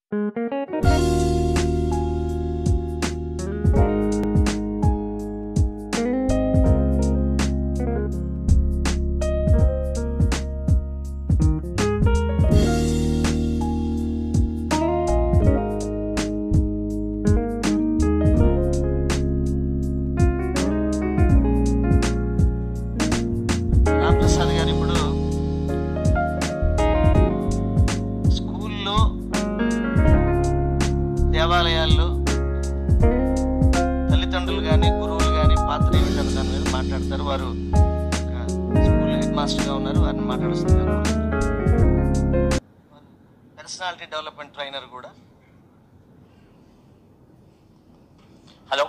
రామప్రసాద్ గారు ఇప్పుడు స్కూల్లో దేవాలయాల్లో తల్లిదండ్రులు కానీ గురువులు కానీ పాత్ర ఏమిటన్న దాని మీద మాట్లాడతారు వారు ఒక స్కూల్ హెడ్ మాస్టర్గా ఉన్నారు వారిని మాట్లాడుతున్నారు పర్సనాలిటీ డెవలప్మెంట్ ట్రైనర్ కూడా హలో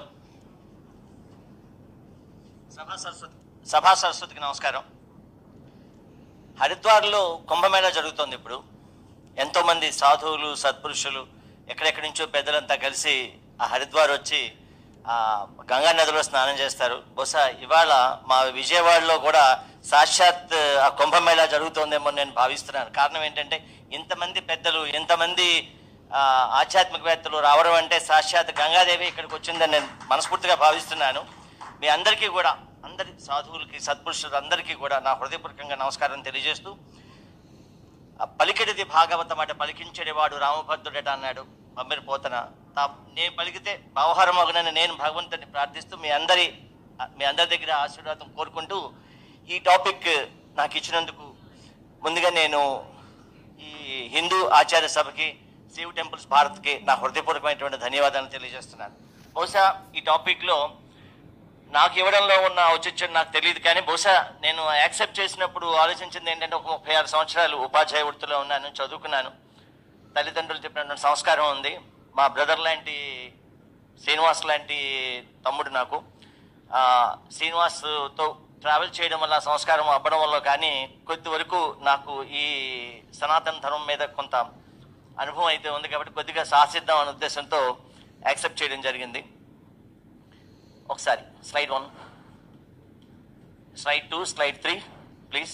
సభా సరస్వతి సభా సరస్వతికి నమస్కారం హరిద్వార్లో కుంభమేళా జరుగుతోంది ఇప్పుడు ఎంతోమంది సాధువులు సత్పురుషులు ఎక్కడెక్కడి నుంచో పెద్దలంతా కలిసి ఆ హరిద్వార్ వచ్చి ఆ గంగా నదిలో స్నానం చేస్తారు బహుశా ఇవాళ మా విజయవాడలో కూడా సాక్షాత్ ఆ కుంభమేళా జరుగుతోందేమో నేను భావిస్తున్నాను కారణం ఏంటంటే ఇంతమంది పెద్దలు ఇంతమంది ఆ, ఆధ్యాత్మికవేత్తలు రావడం అంటే సాక్షాత్ గంగాదేవి ఇక్కడికి వచ్చిందని నేను మనస్ఫూర్తిగా భావిస్తున్నాను మీ అందరికీ కూడా అందరి సాధువులకి సత్పురుషులు అందరికీ కూడా నా హృదయపూర్వకంగా నమస్కారం తెలియజేస్తూ ఆ పలికిడిది భాగవతం అంటే పలికించేవాడు రామభద్రుడట అన్నాడు పంపిన పోతన తా నేను పలికితే భావహారమగునని నేను భగవంతుని ప్రార్థిస్తూ మీ అందరి మీ అందరి దగ్గర ఆశీర్వాదం కోరుకుంటూ ఈ టాపిక్ నాకు ఇచ్చినందుకు ముందుగా నేను ఈ హిందూ ఆచార్య సభకి శివ్ టెంపుల్స్ భారత్కి నా హృదయపూర్వకమైనటువంటి ధన్యవాదాలు తెలియజేస్తున్నాను బహుశా ఈ టాపిక్లో నాకు ఇవ్వడంలో ఉన్న ఔచిత్యం నాకు తెలియదు కానీ బహుశా నేను యాక్సెప్ట్ చేసినప్పుడు ఆలోచించింది ఏంటంటే ఒక ముప్పై ఆరు సంవత్సరాలు ఉపాధ్యాయ వృత్తిలో ఉన్నాను చదువుకున్నాను తల్లిదండ్రులు చెప్పినటువంటి సంస్కారం ఉంది మా బ్రదర్ లాంటి శ్రీనివాస్ లాంటి తమ్ముడు నాకు ఆ, శ్రీనివాస్తో ట్రావెల్ చేయడం వల్ల సంస్కారం అవ్వడం వల్ల కానీ కొద్ది వరకు నాకు ఈ సనాతన ధర్మం మీద కొంత అనుభవం అయితే ఉంది కాబట్టి కొద్దిగా సాహసిద్దాం అనే ఉద్దేశంతో యాక్సెప్ట్ చేయడం జరిగింది ఒకసారి slide one slide two slide three please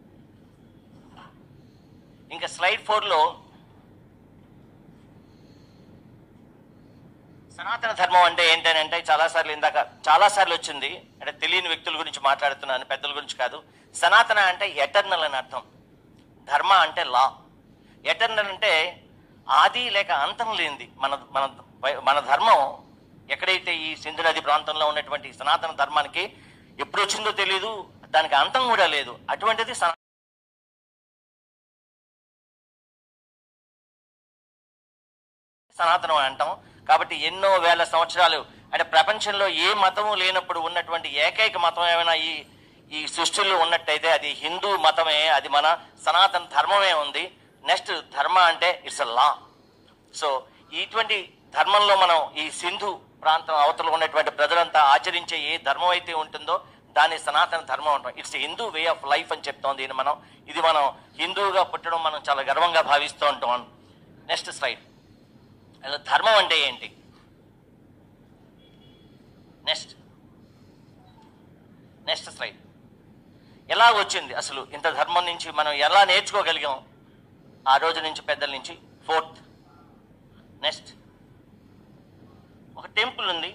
ఇంకా స్లైడ్ ఫోర్లో సనాతన ధర్మం అంటే ఏంటంటే చాలాసార్లు ఇందాక చాలాసార్లు వచ్చింది అంటే తెలియని వ్యక్తుల గురించి మాట్లాడుతున్నాను పెద్దల గురించి కాదు సనాతన అంటే ఎటర్నల్ అని అర్థం ధర్మ అంటే లా ఎటర్నల్ అంటే ఆది లేక అంతం లేనిది మన మన మన ధర్మం ఎక్కడైతే ఈ సింధు నది ప్రాంతంలో ఉన్నటువంటి సనాతన ధర్మానికి ఎప్పుడు వచ్చిందో తెలియదు దానికి అంతం కూడా లేదు అటువంటిది సనా సనాతనం అని అంటాం కాబట్టి ఎన్నో వేల సంవత్సరాలు అంటే ప్రపంచంలో ఏ మతము లేనప్పుడు ఉన్నటువంటి ఏకైక మతం ఏమైనా ఈ ఈ సృష్టిలో ఉన్నట్టయితే అది హిందూ మతమే అది మన సనాతన ధర్మమే ఉంది నెక్స్ట్ ధర్మ అంటే ఇట్స్ అ లా సో ఇటువంటి ధర్మంలో మనం ఈ సింధు ప్రాంతం అవతల ఉన్నటువంటి ప్రజలంతా ఆచరించే ఏ ధర్మం అయితే ఉంటుందో దాన్ని సనాతన ధర్మం అంటాం it's Hindu way of life అని చెప్తాం దీన్ని మనం ఇది మనం హిందువుగా పుట్టడం మనం చాలా గర్వంగా భావిస్తూ ఉంటాం నెక్స్ట్ స్లైడ్ అసలు ధర్మం అంటే ఏంటి నెక్స్ట్ నెక్స్ట్ స్లైడ్ ఎలా వచ్చింది అసలు ఇంత ధర్మం నుంచి మనం ఎలా నేర్చుకోగలిగాం ఆ రోజు నుంచి పెద్దల నుంచి ఫోర్త్ నెక్స్ట్ ఒక టెంపుల్ ఉంది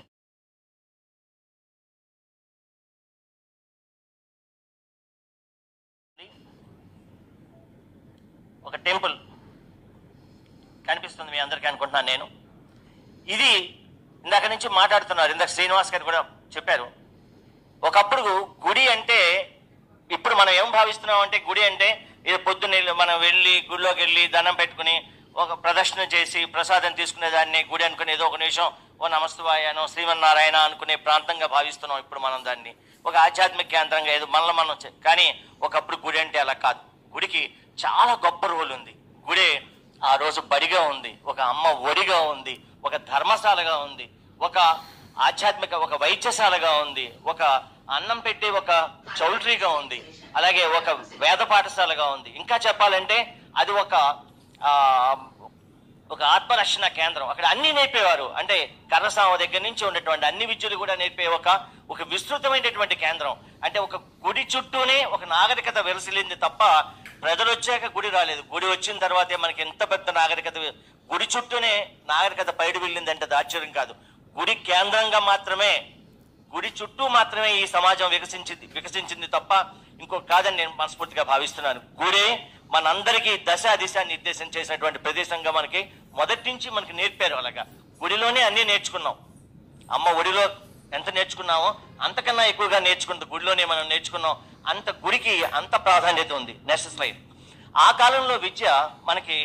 ఒక టెంపుల్ కనిపిస్తుంది మీ అందరికీ అనుకుంటున్నాను నేను ఇది ఇందాక నుంచి మాట్లాడుతున్నారు ఇందాక శ్రీనివాస్ గారు కూడా చెప్పారు ఒకప్పుడు గుడి అంటే ఇప్పుడు మనం ఏం భావిస్తున్నాం అంటే గుడి అంటే ఇది పొద్దున్న మనం వెళ్ళి గుడిలోకి వెళ్ళి దండం పెట్టుకుని ఒక ప్రదర్శన చేసి ప్రసాదం తీసుకునే దాన్ని గుడి అనుకుని ఏదో ఒక నిమిషం ఓ నమస్తవాయనో శ్రీమన్నారాయణ అనుకునే ప్రాంతంగా భావిస్తున్నాం ఇప్పుడు మనం దాన్ని ఒక ఆధ్యాత్మిక కేంద్రంగా ఏదో మనలో మనం చే- కానీ ఒకప్పుడు గుడి అంటే అలా కాదు గుడికి చాలా గొప్ప రోల్ ఉంది గుడి ఆ రోజు బడిగా ఉంది ఒక అమ్మ ఒడిగా ఉంది ఒక ధర్మశాలగా ఉంది ఒక ఆధ్యాత్మిక ఒక వైద్యశాలగా ఉంది ఒక అన్నం పెట్టే ఒక చౌల్ట్రీగా ఉంది అలాగే ఒక వేద పాఠశాలగా ఉంది ఇంకా చెప్పాలంటే అది ఒక ఆ, ఒక ఆత్మరక్షణ కేంద్రం అక్కడ అన్ని నేర్పేవారు అంటే కర్రసామ దగ్గర నుంచి ఉన్నటువంటి అన్ని విద్యలు కూడా నేర్పే ఒక ఒక విస్తృతమైనటువంటి కేంద్రం అంటే ఒక గుడి చుట్టూనే ఒక నాగరికత వెలసిల్లింది తప్ప ప్రజలు వచ్చాక గుడి రాలేదు గుడి వచ్చిన తర్వాతే మనకి ఎంత పెద్ద నాగరికత గుడి చుట్టూనే నాగరికత పైడి వెళ్ళిందంటే అది ఆశ్చర్యం కాదు గుడి కేంద్రంగా మాత్రమే గుడి చుట్టూ మాత్రమే ఈ సమాజం వికసించింది వికసించింది తప్ప ఇంకో కాదని నేను మనస్ఫూర్తిగా భావిస్తున్నాను గుడే మనందరికీ దశ దిశ నిర్దేశం చేసినటువంటి ప్రదేశంగా మనకి మొదటి నుంచి మనకి నేర్పారు అలాగా గుడిలోనే అన్ని నేర్చుకున్నాం అమ్మ ఒడిలో ఎంత నేర్చుకున్నామో అంతకన్నా ఎక్కువగా నేర్చుకుంది గుడిలోనే మనం నేర్చుకున్నాం అంత గుడికి అంత ప్రాధాన్యత ఉంది నెక్స్ట్ స్లైడ్ ఆ కాలంలో విద్య మనకి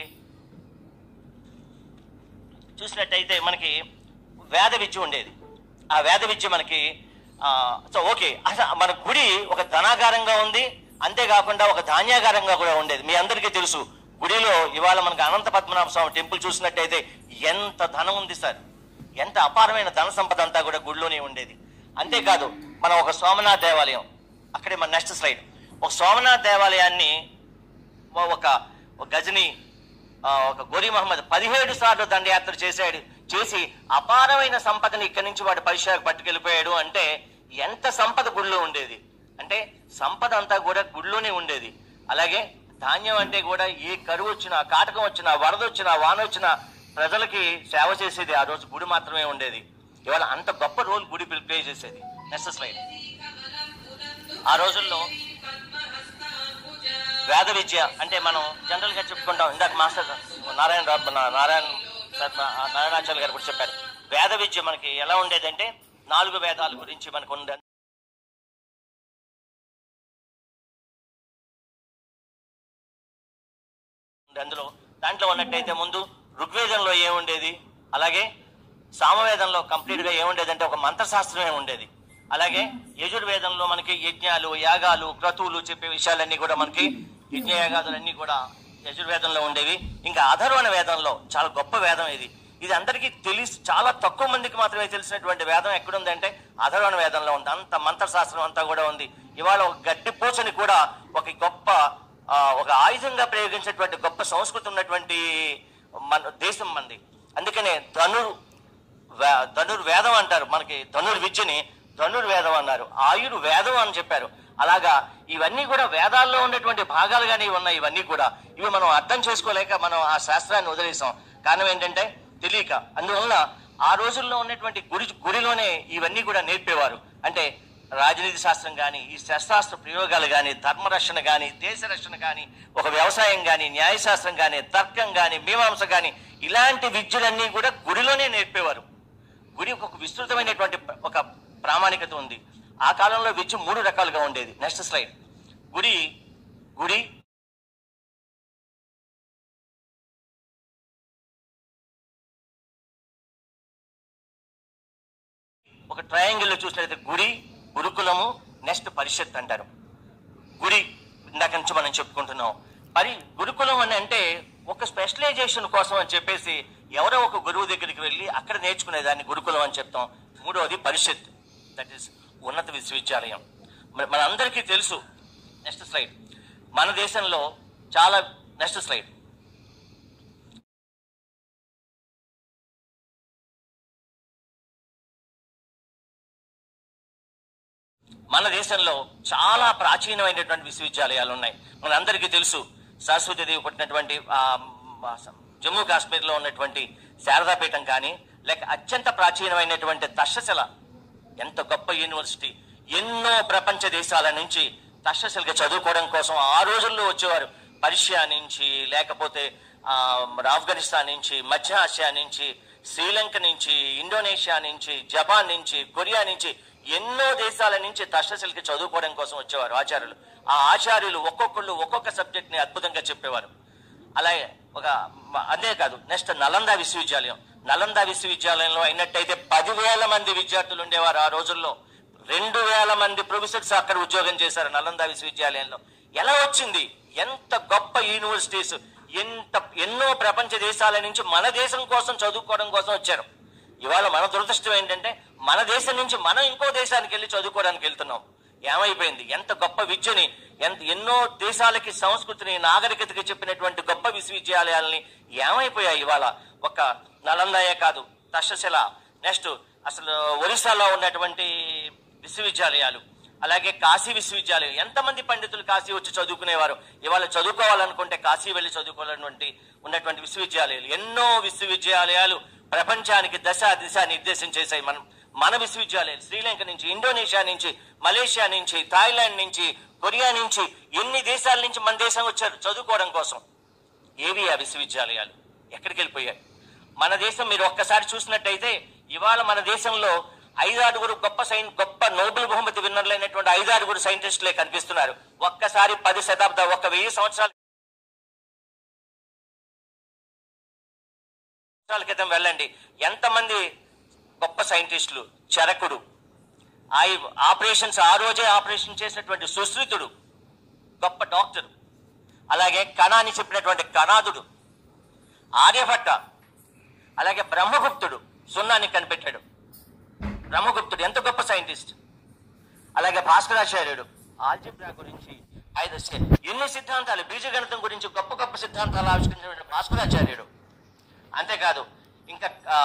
చూసినట్టయితే మనకి వేద విద్య ఉండేది ఆ వేద విద్య మనకి ఆ, సో ఓకే అసలు మన గుడి ఒక ధనాగారంగా ఉంది అంతేకాకుండా ఒక ధాన్యాగారంగా కూడా ఉండేది మీ అందరికీ తెలుసు గుడిలో ఇవాళ మనకి అనంత పద్మనాభ స్వామి టెంపుల్ చూసినట్టయితే ఎంత ధనం ఉంది సార్ ఎంత అపారమైన ధన సంపద అంతా కూడా గుడిలోనే ఉండేది అంతేకాదు మనం ఒక సోమనాథ్ దేవాలయం అక్కడే మన నెక్స్ట్ స్లైడ్ ఒక సోమనాథ్ దేవాలయాన్ని ఒక ఒక గజని ఆ, ఒక గోరి మహమ్మద్ పదిహేడు సార్లు దండయాత్ర చేశాడు చేసి అపారమైన సంపదని ఇక్కడి నుంచి వాడు పరిసరాకు పట్టుకెళ్ళిపోయాడు అంటే ఎంత సంపద గుడిలో ఉండేది అంటే సంపద అంతా కూడా గుడిలోనే ఉండేది అలాగే ధాన్యం అంటే కూడా ఏ కరువు వచ్చినా కాటకం వచ్చినా వరద వచ్చినా వాన వచ్చినా ప్రజలకి సేవ చేసేది ఆ రోజు గుడి మాత్రమే ఉండేది ఇవాళ అంత గొప్ప రోల్ గుడి ప్లే చేసేది నెక్స్ట్ స్లైడ్ ఆ రోజుల్లో వేద విద్య అంటే మనం జనరల్ గా చెప్పుకుంటాం ఇందాక మాస్టర్ నారాయణ రావు మన నారాయణ నారాయణాచార్య గారు కూడా చెప్పారు వేద విద్య మనకి ఎలా ఉండేదంటే నాలుగు వేదాల గురించి మనకు ఉండే అందులో దాంట్లో ఉన్నట్టయితే ముందు ఋగ్వేదంలో ఏముండేది అలాగే సామవేదంలో కంప్లీట్ గా ఏముండేది అంటే ఒక మంత్రశాస్త్రమే ఉండేది అలాగే యజుర్వేదంలో మనకి యజ్ఞాలు యాగాలు క్రతువులు చెప్పే విషయాలన్నీ కూడా మనకి యజ్ఞ యాగాదులన్నీ కూడా యజుర్వేదంలో ఉండేవి ఇంకా అధర్వణ వేదంలో చాలా గొప్ప వేదం ఇది ఇది అందరికీ తెలిసి చాలా తక్కువ మందికి మాత్రమే తెలిసినటువంటి వేదం ఎక్కడుంది అంటే అధర్వణ వేదంలో ఉంది అంత మంత్రశాస్త్రం అంతా కూడా ఉంది ఇవాళ ఒక గడ్డి పూసని కూడా ఒక గొప్ప ఆ, ఒక ఆయుధంగా ప్రయోగించేటువంటి గొప్ప సంస్కృతి ఉన్నటువంటి మన దేశం మంది అందుకనే ధనుర్ వే- ధనుర్వేదం అంటారు మనకి ధనుర్ విద్యని ధనుర్వేదం అన్నారు ఆయుర్ వేదం అని చెప్పారు అలాగా ఇవన్నీ కూడా వేదాల్లో ఉన్నటువంటి భాగాలుగానే ఉన్నాయి ఇవన్నీ కూడా ఇవి మనం అర్థం చేసుకోలేక మనం ఆ శాస్త్రాన్ని వదిలేసాం కారణం ఏంటంటే తెలియక అందువలన ఆ రోజుల్లో ఉన్నటువంటి గుడి గుడిలోనే ఇవన్నీ కూడా నేర్పేవారు అంటే రాజనీతి శాస్త్రం కానీ ఈ శస్త్రాస్త్ర ప్రయోగాలు కానీ ధర్మరక్షణ కానీ దేశ రక్షణ కానీ ఒక వ్యవసాయం కానీ న్యాయశాస్త్రం కానీ తర్కం కానీ మీమాంస కానీ ఇలాంటి విద్యలన్నీ కూడా గుడిలోనే నేర్పేవారు గుడి ఒక విస్తృతమైనటువంటి ప- ఒక ప్రామాణికత ఉంది ఆ కాలంలో విద్య మూడు రకాలుగా ఉండేది నెక్స్ట్ స్లైడ్ గుడి గుడి ఒక ట్రయాంగిల్ లో చూసినట్లయితే గుడి గురుకులము నెక్స్ట్ పరిషత్ అంటారు గుడి ఇందాక నుంచి మనం చెప్పుకుంటున్నాం మరి గురుకులం అని అంటే ఒక స్పెషలైజేషన్ కోసం అని చెప్పేసి ఎవరో ఒక గురువు దగ్గరికి వెళ్ళి అక్కడ నేర్చుకునేదాన్ని గురుకులం అని చెప్తాం మూడవది పరిషత్ దట్ ఈస్ ఉన్నత విశ్వవిద్యాలయం మరి మనందరికీ తెలుసు నెక్స్ట్ స్లైడ్ మన దేశంలో చాలా నెక్స్ట్ స్లైడ్ మన దేశంలో చాలా ప్రాచీనమైనటువంటి విశ్వవిద్యాలయాలు ఉన్నాయి మనందరికీ తెలుసు సరస్వతి దేవి పుట్టినటువంటి ఆ, ఆ, జమ్మూ కాశ్మీర్ లో ఉన్నటువంటి శారదాపీఠం కానీ లేక అత్యంత ప్రాచీనమైనటువంటి తక్షశిల ఎంత గొప్ప యూనివర్సిటీ ఎన్నో ప్రపంచ దేశాల నుంచి తక్షశిలకి చదువుకోవడం కోసం ఆ రోజుల్లో వచ్చేవారు పర్షియా నుంచి లేకపోతే ఆ, మరి ఆఫ్ఘనిస్తాన్ నుంచి మధ్య ఆసియా నుంచి శ్రీలంక నుంచి ఇండోనేషియా నుంచి జపాన్ నుంచి కొరియా నుంచి ఎన్నో దేశాల నుంచి తక్షశిలకి చదువుకోవడం కోసం వచ్చేవారు ఆచార్యులు ఆ ఆచార్యులు ఒక్కొక్కళ్ళు ఒక్కొక్క సబ్జెక్ట్ ని అద్భుతంగా చెప్పేవారు అలాగే ఒక మ- అదే కాదు నెక్స్ట్ నలంద విశ్వవిద్యాలయం నలంద విశ్వవిద్యాలయంలో అయినట్టయితే పదివేల మంది విద్యార్థులు ఉండేవారు ఆ రోజుల్లో రెండు వేల మంది ప్రొఫెసర్స్ అక్కడ ఉద్యోగం చేశారు నలంద విశ్వవిద్యాలయంలో ఎలా వచ్చింది ఎంత గొప్ప యూనివర్సిటీస్ ఎంత ఎన్నో ప్రపంచ దేశాల నుంచి మన దేశం కోసం చదువుకోవడం కోసం వచ్చారు ఇవాళ మన దురదృష్టం ఏంటంటే మన దేశం నుంచి మనం ఇంకో దేశానికి వెళ్ళి చదువుకోవడానికి వెళ్తున్నాం ఏమైపోయింది ఎంత గొప్ప విద్యని ఎంత ఎన్నో దేశాలకి సంస్కృతిని నాగరికతకి చెప్పినటువంటి గొప్ప విశ్వవిద్యాలయాలని ఏమైపోయాయి ఇవాళ ఒక నలందాయే కాదు తక్షశిల నెక్స్ట్ అసలు ఒరిస్సాలో ఉన్నటువంటి విశ్వవిద్యాలయాలు అలాగే కాశీ విశ్వవిద్యాలయం ఎంతమంది పండితులు కాశీ వచ్చి చదువుకునేవారు ఇవాళ చదువుకోవాలనుకుంటే కాశీ వెళ్ళి చదువుకోవాలన్నటువంటి ఉన్నటువంటి విశ్వవిద్యాలయాలు ఎన్నో విశ్వవిద్యాలయాలు ప్రపంచానికి దశ దిశ నిర్దేశం చేశాయి మనం మన విశ్వవిద్యాలయాలు శ్రీలంక నుంచి ఇండోనేషియా నుంచి మలేషియా నుంచి థాయిలాండ్ నుంచి కొరియా నుంచి ఎన్ని దేశాల నుంచి మన దేశం వచ్చారు చదువుకోవడం కోసం ఏవి ఆ విశ్వవిద్యాలయాలు ఎక్కడికి వెళ్ళిపోయాయి మన దేశం మీరు ఒక్కసారి చూసినట్టయితే ఇవాళ మన దేశంలో ఐదారుగురు గొప్ప సైన్ గొప్ప నోబెల్ బహుమతి విన్నర్లైనటువంటి ఐదారుగురు సైంటిస్టులే కనిపిస్తున్నారు ఒక్కసారి పది శతాబ్ద ఒక్క వెయ్యి సంవత్సరాల సంవత్సరాల క్రితం వెళ్ళండి ఎంతమంది గొప్ప సైంటిస్టులు చరకుడు ఆ ఆపరేషన్స్ ఆ రోజే ఆపరేషన్ చేసినటువంటి సుశ్రుతుడు గొప్ప డాక్టర్ అలాగే కణాన్ని చెప్పినటువంటి కణాదుడు ఆర్యభట్ట అలాగే బ్రహ్మగుప్తుడు సున్నాన్ని కనిపెట్టాడు బ్రహ్మగుప్తుడు ఎంత గొప్ప సైంటిస్ట్ అలాగే భాస్కరాచార్యుడు ఆల్జిబ్రా గురించి ఐదు సే- ఎన్ని సిద్ధాంతాలు బీజగణితం గురించి గొప్ప గొప్ప సిద్ధాంతాలు ఆవిష్కరించిన భాస్కరాచార్యుడు అంతేకాదు ఇంకా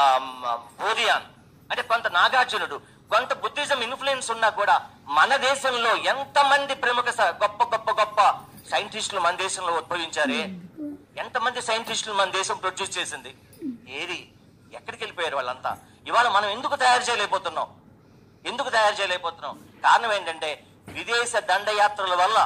బోధియాన్ అంటే కొంత నాగార్జునుడు కొంత బుద్ధిజం ఇన్ఫ్లుయెన్స్ ఉన్నా కూడా మన దేశంలో ఎంతమంది ప్రముఖ స- గొప్ప గొప్ప గొప్ప సైంటిస్టులు మన దేశంలో ఉద్భవించారే ఎంతమంది సైంటిస్టులు మన దేశం ప్రొడ్యూస్ చేసింది ఏది ఎక్కడికి వెళ్ళిపోయారు వాళ్ళంతా ఇవాళ మనం ఎందుకు తయారు చేయలేకపోతున్నాం ఎందుకు తయారు చేయలేకపోతున్నాం కారణం ఏంటంటే విదేశ దండయాత్రల వల్ల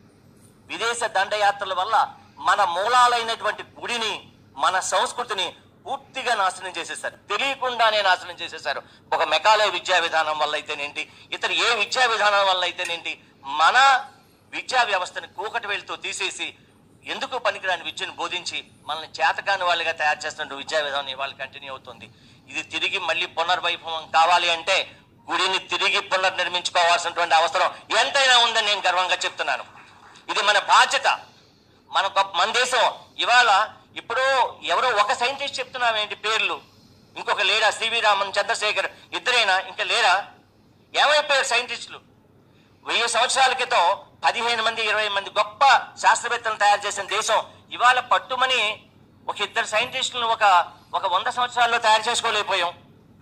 విదేశ దండయాత్రల వల్ల మన మూలాలైనటువంటి గుడిని మన సంస్కృతిని పూర్తిగా నాశనం చేసేసారు తెలియకుండానే నాశనం చేసేసారు ఒక మెకాలయ విద్యా విధానం వల్ల అయితేనేంటి ఇతర ఏ విద్యా విధానం వల్ల అయితేనేంటి మన విద్యా వ్యవస్థని కూకటి వెళ్తూ తీసేసి ఎందుకు పనికిరాని విద్యను బోధించి మనల్ని చేతకాని వాళ్ళుగా తయారు చేస్తున్న విద్యా విధానం ఇవాళ కంటిన్యూ అవుతుంది ఇది తిరిగి మళ్ళీ పునర్వైభవం కావాలి అంటే గుడిని తిరిగి పునర్నిర్మించుకోవాల్సినటువంటి అవసరం ఎంతైనా ఉందని నేను గర్వంగా చెప్తున్నాను ఇది మన బాధ్యత మన గొప్ప మన దేశం ఇవాళ ఇప్పుడు ఎవరో ఒక సైంటిస్ట్ చెప్తున్నామేంటి పేర్లు ఇంకొక లేరా సివి రామన్ చంద్రశేఖర్ ఇద్దరైనా ఇంకా లేరా ఏమైపోయారు సైంటిస్టులు వెయ్యి సంవత్సరాల క్రితం పదిహేను మంది ఇరవై మంది గొప్ప శాస్త్రవేత్తలను తయారు చేసిన దేశం ఇవాళ పట్టుమని ఒక ఇద్దరు సైంటిస్టులను ఒక ఒక వంద సంవత్సరాల్లో తయారు చేసుకోలేకపోయాం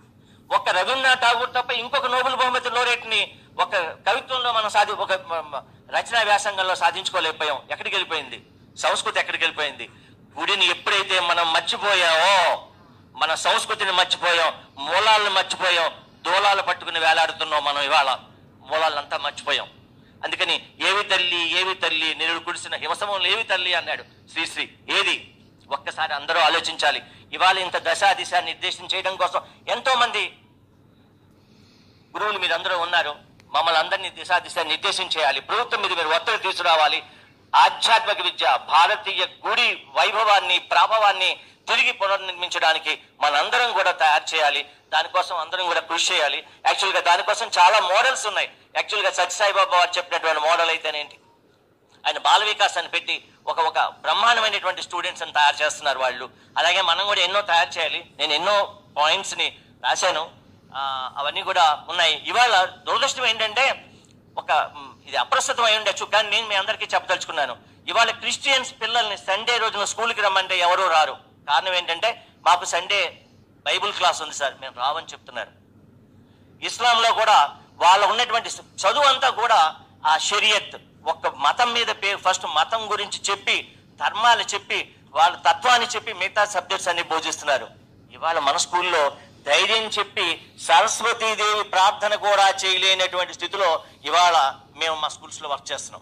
ఒక రవీంద్రనాథ్ ఠాగూర్ తప్ప ఇంకొక నోబెల్ బహుమతి లోరేట్ని ఒక కవిత్వంలో మనం సాధి ఒక మ- మ- రచనా వ్యాసంగంలో సాధించుకోలేకపోయాం ఎక్కడికి వెళ్ళిపోయింది సంస్కృతి ఎక్కడికి వెళ్ళిపోయింది గుడిని ఎప్పుడైతే మనం మర్చిపోయామో మన సంస్కృతిని మర్చిపోయాం మూలాలను మర్చిపోయాం దూలాలు పట్టుకుని వేలాడుతున్నాం మనం ఇవాళ మూలాలంతా మర్చిపోయాం అందుకని ఏవి తల్లి ఏవి తల్లి నిరుడు కుడిసిన హిమసమంలో ఏవి తల్లి అన్నాడు శ్రీశ్రీ ఏది ఒక్కసారి అందరూ ఆలోచించాలి ఇవాళ ఇంత దశ దిశ నిర్దేశం చేయడం కోసం ఎంతో మంది గురువులు మీరు అందరూ ఉన్నారు మమ్మల్ని అందరినీ దిశా దిశ నిర్దేశం చేయాలి ప్రభుత్వం మీద మీరు ఒత్తిడి తీసుకురావాలి ఆధ్యాత్మిక విద్య భారతీయ గుడి వైభవాన్ని ప్రాభవాన్ని తిరిగి పునర్నిర్మించడానికి మనందరం కూడా తయారు చేయాలి దానికోసం అందరం కూడా కృషి చేయాలి యాక్చువల్ గా దానికోసం చాలా మోడల్స్ ఉన్నాయి యాక్చువల్ గా సత్యసాయిబాబా వారు చెప్పినటువంటి మోడల్ అయితేనేంటి ఆయన బాల వికాస్ అని పెట్టి ఒక ఒక బ్రహ్మాండమైనటువంటి స్టూడెంట్స్ అని తయారు చేస్తున్నారు వాళ్ళు అలాగే మనం కూడా ఎన్నో తయారు చేయాలి నేను ఎన్నో పాయింట్స్ ని రాశాను ఆ, అవన్నీ కూడా ఉన్నాయి ఇవాళ దురదృష్టం ఏంటంటే ఒక మ్, ఇది అప్రస్తుతం అయి ఉండొచ్చు కానీ నేను మీ అందరికీ చెప్పదలుచుకున్నాను ఇవాళ క్రిస్టియన్స్ పిల్లల్ని సండే రోజున స్కూల్కి రమ్మంటే ఎవరూ రారు కారణం ఏంటంటే మాకు సండే బైబుల్ క్లాస్ ఉంది సార్ మేము రావని చెప్తున్నారు ఇస్లాంలో కూడా వాళ్ళ ఉన్నటువంటి చదువు అంతా కూడా ఆ షరియత్ ఒక మతం మీద పేరు ఫస్ట్ మతం గురించి చెప్పి ధర్మాలు చెప్పి వాళ్ళ తత్వాన్ని చెప్పి మిగతా సబ్జెక్ట్స్ అన్ని బోధిస్తున్నారు ఇవాళ మన స్కూల్లో ధైర్యం చెప్పి సరస్వతీదేవి ప్రార్థన కూడా చేయలేనటువంటి స్థితిలో ఇవాళ మేము మా స్కూల్స్ లో వర్క్ చేస్తున్నాం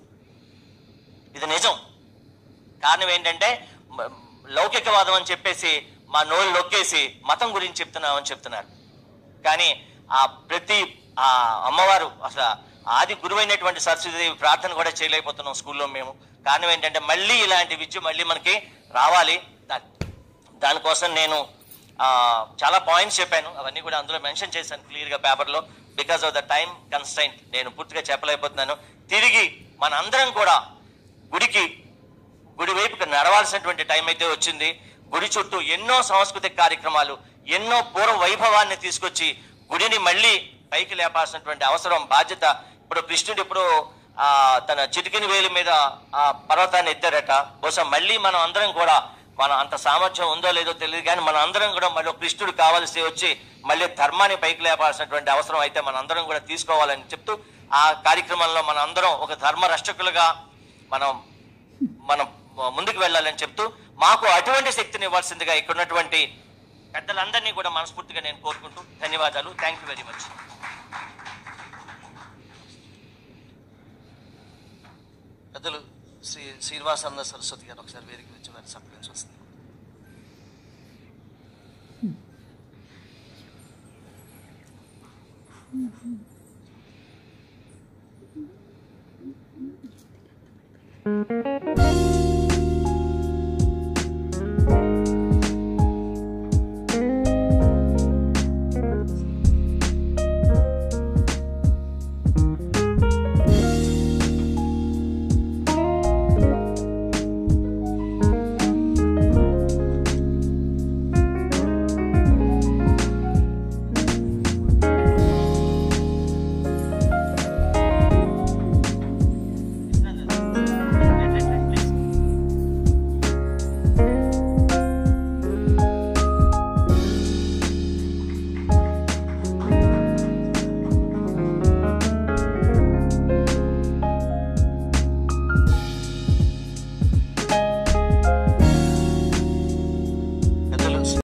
ఇది నిజం కారణం ఏంటంటే మ- లౌకికవాదం అని చెప్పేసి మా నోళ్ళు నొక్కేసి మతం గురించి చెప్తున్నామని చెప్తున్నారు కానీ ఆ ప్రతి ఆ అమ్మవారు అసలు ఆది గురువైనటువంటి సరస్వతిదేవి ప్రార్థన కూడా చేయలేకపోతున్నాం స్కూల్లో మేము కారణం ఏంటంటే మళ్ళీ ఇలాంటి విద్య మళ్ళీ మనకి రావాలి దా- దానికోసం నేను ఆ, చాలా పాయింట్స్ చెప్పాను అవన్నీ కూడా అందులో మెన్షన్ చేశాను క్లియర్గా పేపర్లో because of the time constraint నేను పూర్తిగా చెప్పలేకపోతున్నాను తిరిగి మన అందరం కూడా గుడికి గుడి వైపుకి నడవాల్సినటువంటి టైం అయితే వచ్చింది గుడి చుట్టూ ఎన్నో సాంస్కృతిక కార్యక్రమాలు ఎన్నో పూర్వ వైభవాన్ని తీసుకొచ్చి గుడిని మళ్ళీ పైకి లేపాల్సినటువంటి అవసరం బాధ్యత ఇప్పుడు కృష్ణుడు ఇప్పుడు ఆ తన చిటికిన వేలి మీద ఆ పర్వతాన్ని ఎత్తారట బహుశా మళ్ళీ మనం అందరం కూడా మన అంత సామర్థ్యం ఉందో లేదో తెలియదు కానీ మన అందరం కూడా మళ్ళీ ఒక కృష్ణుడు కావాల్సి వచ్చి మళ్ళీ ధర్మాన్ని పైకి లేపాల్సినటువంటి అవసరం అయితే మన అందరం కూడా తీసుకోవాలని చెప్తూ ఆ కార్యక్రమంలో మన అందరం ఒక ధర్మ రక్షకులుగా మనం మనం ముందుకు వెళ్ళాలని చెప్తూ మాకు అటువంటి శక్తిని ఇవ్వాల్సిందిగా ఇక్కడ ఉన్నటువంటి పెద్దలందరినీ కూడా మనస్ఫూర్తిగా నేను కోరుకుంటూ ధన్యవాదాలు థ్యాంక్ యూ వెరీ మచ్ పెద్దలు శ్రీ శ్రీనివాసానంద సరస్వతి గారు ఒకసారి వేదిక నుంచి వారిని సత్కరించి వస్తుంది Thank